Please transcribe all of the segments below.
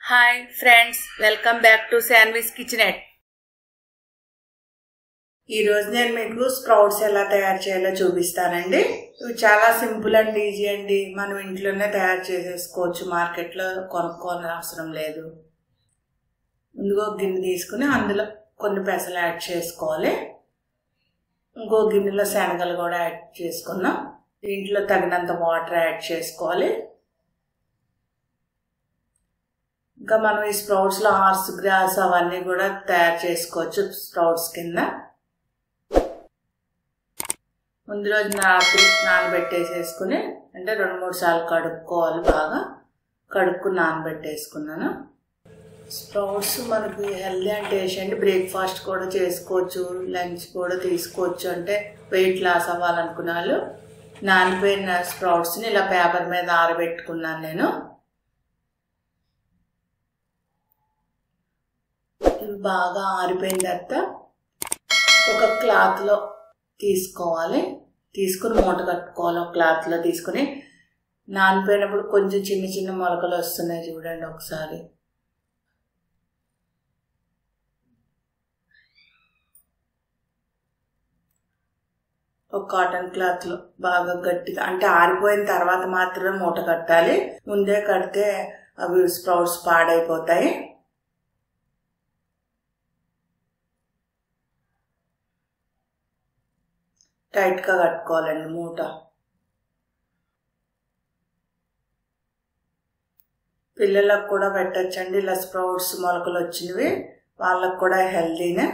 hi friends welcome back to Sanvi's kitchenette ఈ రోజు నేను మీకు స్ప్రౌట్స్ ఎలా తయారు చేయాలో చూపిస్తానండి ఇవి చాలా సింపుల్ అండ్ ఈజీ అండి మనం ఇంట్లోనే తయారు చేసేసుకోవచ్చు మార్కెట్లో కొనుక్కోని అవసరం లేదు ముందుగా ఒక గిన్నె తీసుకుని అందులో కొన్ని పెసలు యాడ్ చేసుకోవాలి ఇంకో గిన్నెలో శనగలు కూడా యాడ్ చేసుకున్నాం దీంట్లో తగినంత వాటర్ యాడ్ చేసుకోవాలి ఇంకా మనం ఈ స్ప్రౌట్స్లో హార్స్ గ్రాస్ అవన్నీ కూడా తయారు చేసుకోవచ్చు స్ప్రౌట్స్ కింద ముందు రోజు రాత్రి నానబెట్టేసేసుకుని అంటే రెండు మూడు సార్లు కడుక్కోవాలి బాగా కడుక్కుని నానబెట్టేసుకున్నాను స్ప్రౌట్స్ మనకి హెల్దీ అంటే ఏంటంటే బ్రేక్ఫాస్ట్ కూడా చేసుకోవచ్చు లంచ్ కూడా తీసుకోవచ్చు అంటే వెయిట్ లాస్ అవ్వాలనుకున్న వాళ్ళు నానిపోయిన స్ప్రౌట్స్ని ఇలా పేపర్ మీద ఆరబెట్టుకున్నాను నేను ఇవి బాగా ఆరిపోయిన తర్వాత ఒక క్లాత్లో తీసుకోవాలి తీసుకుని మూట కట్టుకోవాలి ఒక క్లాత్లో తీసుకుని నానిపోయినప్పుడు కొంచెం చిన్న చిన్న మొలకలు వస్తున్నాయి చూడండి ఒకసారి ఒక కాటన్ క్లాత్లో బాగా గట్టిగా అంటే ఆరిపోయిన తర్వాత మాత్రమే మూట కట్టాలి ముందే కడితే అవి స్ప్రౌట్స్ పాడైపోతాయి టైట్గా కట్టుకోవాలండి మూట పిల్లలకు కూడా పెట్టచ్చండి ఇలా స్ప్రౌట్స్ మొలకలు వచ్చినవి వాళ్ళకు కూడా హెల్తీనే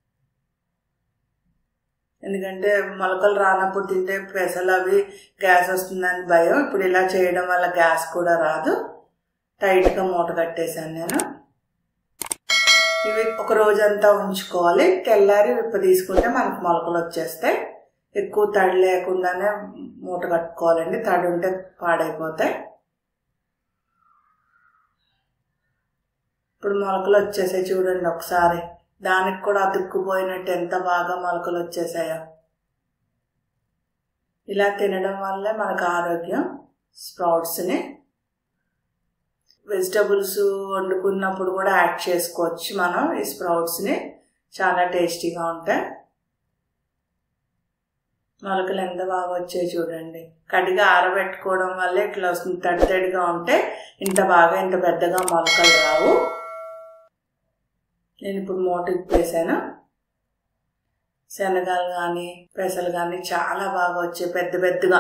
ఎందుకంటే మొలకలు రానప్పుడు తింటే పెసలు అవి గ్యాస్ వస్తుందని భయం ఇప్పుడు ఇలా చేయడం వల్ల గ్యాస్ కూడా రాదు టైట్గా మూట కట్టేశాను నేను ఇవి ఒక రోజంతా ఉంచుకోవాలి తెల్లారి విప్ప తీసుకుంటే మనకు మొలకలు వచ్చేస్తాయి ఎక్కువ తడి లేకుండానే మూట కట్టుకోవాలండి తడి ఉంటే పాడైపోతాయి ఇప్పుడు మొలకలు వచ్చేసాయి చూడండి ఒకసారి దానికి కూడా అతుక్కుపోయినట్టు ఎంత బాగా మొలకలు వచ్చేసాయో ఇలా తినడం వల్లే మనకు ఆరోగ్యం స్ప్రౌట్స్ని వెజిటబుల్స్ వండుకున్నప్పుడు కూడా యాడ్ చేసుకోవచ్చు మనం ఈ స్ప్రౌట్స్ని చాలా టేస్టీగా ఉంటాయి మొలకలు ఎంత బాగా వచ్చాయి చూడండి కడిగా ఆరబెట్టుకోవడం వల్ల ఇట్లా వస్తుంది తడి తడిగా ఉంటే ఇంత బాగా ఇంత పెద్దగా మొలకలు రావు నేను ఇప్పుడు మూట ఇప్పేసాను శనగలు కానీ పెసలు కానీ చాలా బాగా వచ్చాయి పెద్ద పెద్దగా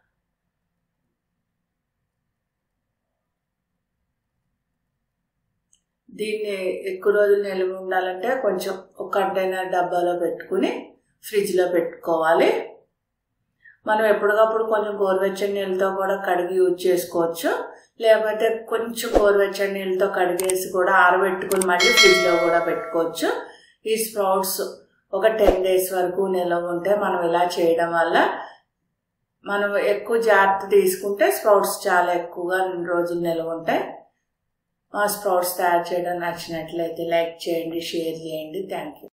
దీన్ని ఎక్కువ రోజులు నిల్వ ఉండాలంటే కొంచెం ఒక కంటైనర్ డబ్బాలో పెట్టుకుని ఫ్రిడ్జ్లో పెట్టుకోవాలి మనం ఎప్పటికప్పుడు కొంచెం గోరువెచ్చని నీళ్ళతో కూడా కడిగి యూజ్ చేసుకోవచ్చు లేకపోతే కొంచెం గోరువెచ్చని నీళ్ళతో కడిగేసి కూడా ఆరబెట్టుకుని మళ్ళీ ఫ్రిడ్జ్లో కూడా పెట్టుకోవచ్చు ఈ స్ప్రౌట్స్ ఒక టెన్ డేస్ వరకు నిల్వ ఉంటే మనం ఇలా చేయడం వల్ల మనం ఎక్కువ జాగ్రత్త తీసుకుంటే స్ప్రౌట్స్ చాలా ఎక్కువగా రోజులు నిల్వ ఉంటాయి మా స్ప్రౌట్స్ తయారు చేయడం నచ్చినట్లయితే లైక్ చేయండి షేర్ చేయండి థ్యాంక్ యూ